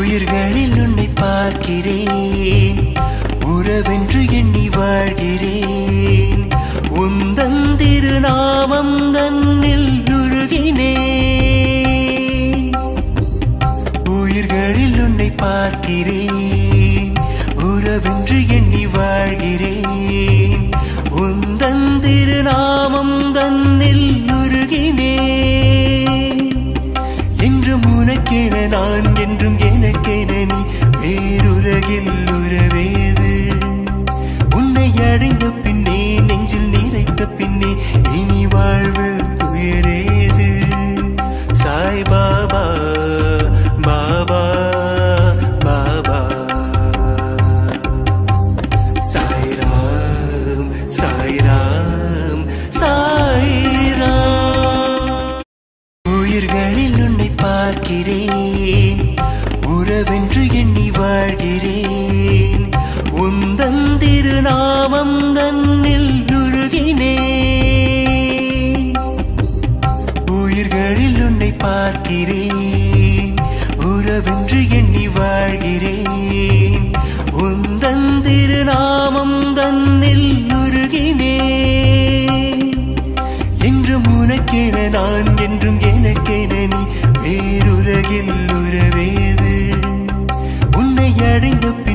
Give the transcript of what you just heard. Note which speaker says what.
Speaker 1: உயிர்களில் உன்னை பார்க்கிறேன் உறவென்று எண்ணி வாழ்கிறேன் உந்தன் திருநாமம் தன்னில் உருகினேன் உயிர்களில் உன்னை பார்க்கிறேன் உறவென்று எண்ணி வாழ்கிறேன் உந்தன் திருநாமம் தன்னில் உருகினேன் என்றும் உனக்கென நான் என்றும் எனக்கென நீ வேறுலகில் உறவேது உன்னை அடைந்த பின்னே நெஞ்சில் நிறைத்த பின்னே இனி வாழ்வில் துயரேது சாய் பாபா பாபா பாபா சாய்ராம் சாய்ராம் சாய்ராம் உயிர்களில் உன்னை பார்க்கிறேன் உறவென்று எண்ணி வாழ்கிறேன் உந்தன் திருநாமம் தன்னில் உருகினேன் உயிர்களில் உன்னை பார்க்கிறேன் உறவென்று எண்ணி வாழ்கிறேன் உந்தன் திருநாமம் தன்னில் உருகினேன் என்றும் உனக்கென நான் என்றும் எனக்கென நீ வேறுலகில் உறவேது உன்னை அடைந்த